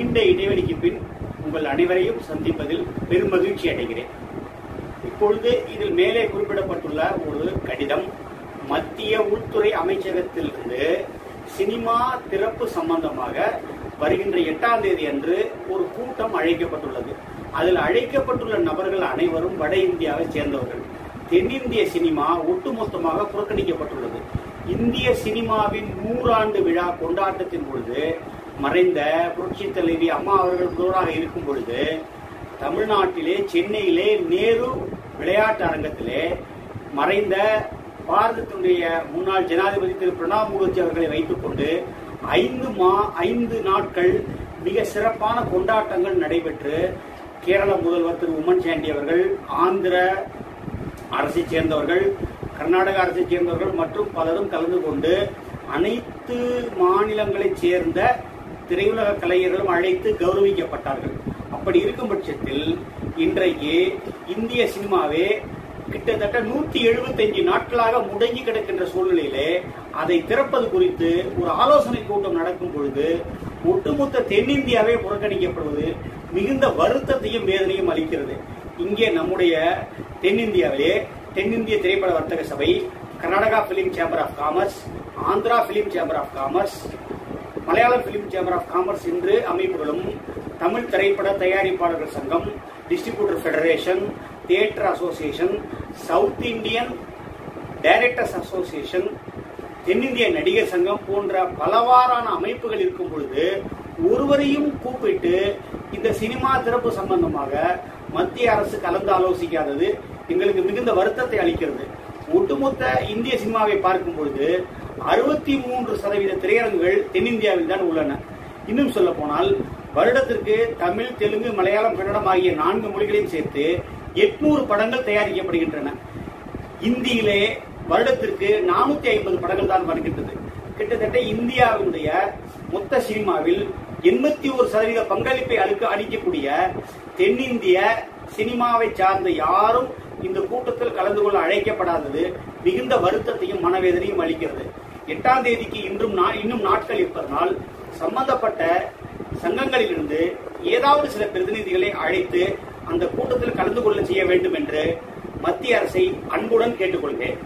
நீண்ட இடைவெளிக்கு பின் உங்கள் அனைவரையும் சந்திப்பதில் பெரும் மகிழ்ச்சி அடைகிறேன் இப்பொழுது இதில் மேலே குறிப்பிடப்பட்டுள்ள ஒரு கடிதம் மத்திய உள்துறை அமைச்சகத்திலிருந்து சினிமா திறப்பு சம்பந்தமாக வருகின்ற எட்டாம் தேதி அன்று ஒரு கூட்டம் அழைக்கப்பட்டுள்ளது அதில் அழைக்கப்பட்டுள்ள நபர்கள் அனைவரும் வட இந்தியாவை சேர்ந்தவர்கள் தென்னிந்திய சினிமா ஒட்டுமொத்தமாக புறக்கணிக்கப்பட்டுள்ளது இந்திய சினிமாவின் நூறாண்டு விழா கொண்டாட்டத்தின் பொழுது மறைந்த புரட்சி தலைவி அம்மா அவர்கள் முதல்வராக இருக்கும் பொழுது தமிழ்நாட்டிலே சென்னையிலே நேரு விளையாட்டு அரங்கத்திலே மறைந்த பாரதத்தினுடைய முன்னாள் ஜனாதிபதி திரு பிரணாப் முகர்ஜி அவர்களை வைத்துக்கொண்டு ஐந்து மா ஐந்து நாட்கள் மிக சிறப்பான கொண்டாட்டங்கள் நடைபெற்று கேரள முதல்வர் திரு உம்மன் சாண்டி அவர்கள் ஆந்திர அரசைச் சேர்ந்தவர்கள் கர்நாடக அரசைச் சேர்ந்தவர்கள் மற்றும் பலரும் கலந்து கொண்டு அனைத்து மாநிலங்களைச் சேர்ந்த திரையுலக கலைஞர்களும் அழைத்து கௌரவிக்கப்பட்டார்கள் அப்படி இருக்கும் பட்சத்தில் இன்றைக்கு இந்திய சினிமாவே கிட்டத்தட்ட நூத்தி எழுபத்தஞ்சு நாட்களாக முடங்கி கிடக்கின்ற சூழ்நிலையிலே அதை திறப்பது குறித்து ஒரு ஆலோசனை கூட்டம் நடக்கும் பொழுது ஒட்டுமொத்த தென்னிந்தியாவே புறக்கணிக்கப்படுவது மிகுந்த வருத்தத்தையும் வேதனையும் அளிக்கிறது இங்கே நம்முடைய தென்னிந்தியாவிலே தென்னிந்திய திரைப்பட வர்த்தக சபை Karnataka film chamber of commerce Andhra film chamber of commerce Malayalam film chamber of commerce என்று அமைப்புகளும் தமிழ் திரைப்பட தயாரிப்பாளர்கள் சங்கம் distributor federation theatre association south Indian directors association தென்னிந்திய நடிகர் சங்கம் போன்ற பலவாறான அமைப்புகள் இருக்கும் பொழுது ஒருவரையும் கூப்பிட்டு இந்த சினிமா திறப்பு சம்பந்தமாக மத்திய அரசு கலந்து ஆலோசிக்காதது எங்களுக்கு மிகுந்த வருத்தத்தை அளிக்கிறது ஒட்டுமொத்த இந்திய சினிமாவை பார்க்கும் பொழுது அறுபத்தி மூன்று சதவீத திரையரங்குகள் தென்னிந்தியாவில் தான் உள்ளன இன்னும் சொல்ல போனால் வருடத்திற்கு தமிழ் தெலுங்கு மலையாளம் கன்னடம் ஆகிய நான்கு மொழிகளையும் சேர்த்து எட்நூறு படங்கள் தயாரிக்கப்படுகின்றன இந்தியிலே வருடத்திற்கு நானூத்தி ஐம்பது படங்கள் தான் வருகின்றது கிட்டத்தட்ட இந்தியாவினுடைய மொத்த சினிமாவில் எண்பத்தி ஒரு சதவீத பங்களிப்பை அளிக்க அளிக்கக்கூடிய தென்னிந்திய சினிமாவை சார்ந்த யாரும் இந்த கூட்டத்தில் கலந்து கொள்ள அழைக்கப்படாதது மிகுந்த வருத்தத்தையும் மனவேதனையும் அளிக்கிறது எட்டாம் தேதிக்கு இன்றும் நா- இன்னும் நாட்கள் இருப்பதனால் சம்பந்தப்பட்ட சங்கங்களிலிருந்து ஏதாவது சில பிரதிநிதிகளை அழைத்து அந்த கூட்டத்தில் கலந்து கொள்ள செய்ய வேண்டும் என்று மத்திய அரசை அன்புடன் கேட்டுக்கொள்கிறேன்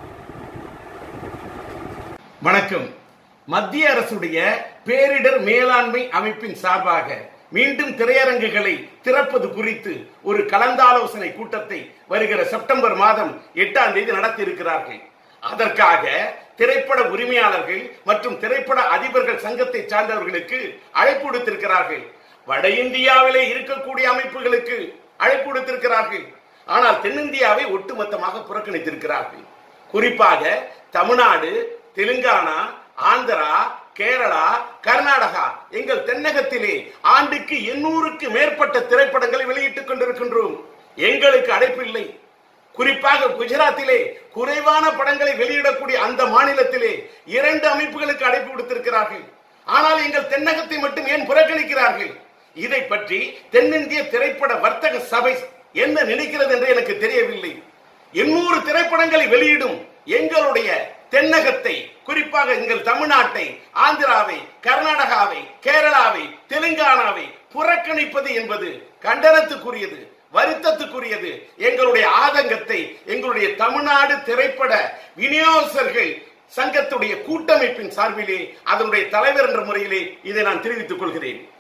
வணக்கம் மத்திய அரசுடைய பேரிடர் மேலாண்மை அமைப்பின் சார்பாக மீண்டும் திரையரங்குகளை திறப்பது குறித்து ஒரு கலந்தாலோசனை கூட்டத்தை வருகிற செப்டம்பர் மாதம் எட்டாம் தேதி நடத்தி இருக்கிறார்கள் அதற்காக திரைப்பட உரிமையாளர்கள் மற்றும் திரைப்பட அதிபர்கள் சங்கத்தை சார்ந்தவர்களுக்கு அழைப்பு விடுத்திருக்கிறார்கள் வட இந்தியாவிலே இருக்கக்கூடிய அமைப்புகளுக்கு அழைப்பு விடுத்திருக்கிறார்கள் ஆனால் தென்னிந்தியாவை ஒட்டுமொத்தமாக புறக்கணித்திருக்கிறார்கள் குறிப்பாக தமிழ்நாடு தெலுங்கானா ஆந்திரா கேரளா கர்நாடகா எங்கள் தென்னகத்திலே ஆண்டுக்கு எண்ணூறுக்கு மேற்பட்ட திரைப்படங்களை வெளியிட்டுக் கொண்டிருக்கின்றோம் எங்களுக்கு அழைப்பில்லை குறிப்பாக குஜராத்திலே குறைவான படங்களை வெளியிடக்கூடிய அந்த மாநிலத்திலே இரண்டு அமைப்புகளுக்கு அழைப்பு விடுத்திருக்கிறார்கள் ஆனால் எங்கள் தென்னகத்தை மட்டும் ஏன் புறக்கணிக்கிறார்கள் இதை பற்றி தென்னிந்திய திரைப்பட வர்த்தக சபை என்ன நினைக்கிறது என்று எனக்கு தெரியவில்லை எண்ணூறு திரைப்படங்களை வெளியிடும் எங்களுடைய தென்னகத்தை குறிப்பாக எங்கள் தமிழ்நாட்டை ஆந்திராவை கர்நாடகாவை கேரளாவை தெலுங்கானாவை புறக்கணிப்பது என்பது கண்டனத்துக்குரியது வருத்தத்துக்குரியது எங்களுடைய ஆதங்கத்தை எங்களுடைய தமிழ்நாடு திரைப்பட விநியோகஸ்தர்கள் சங்கத்துடைய கூட்டமைப்பின் சார்பிலே அதனுடைய தலைவர் என்ற முறையிலே இதை நான் தெரிவித்துக் கொள்கிறேன்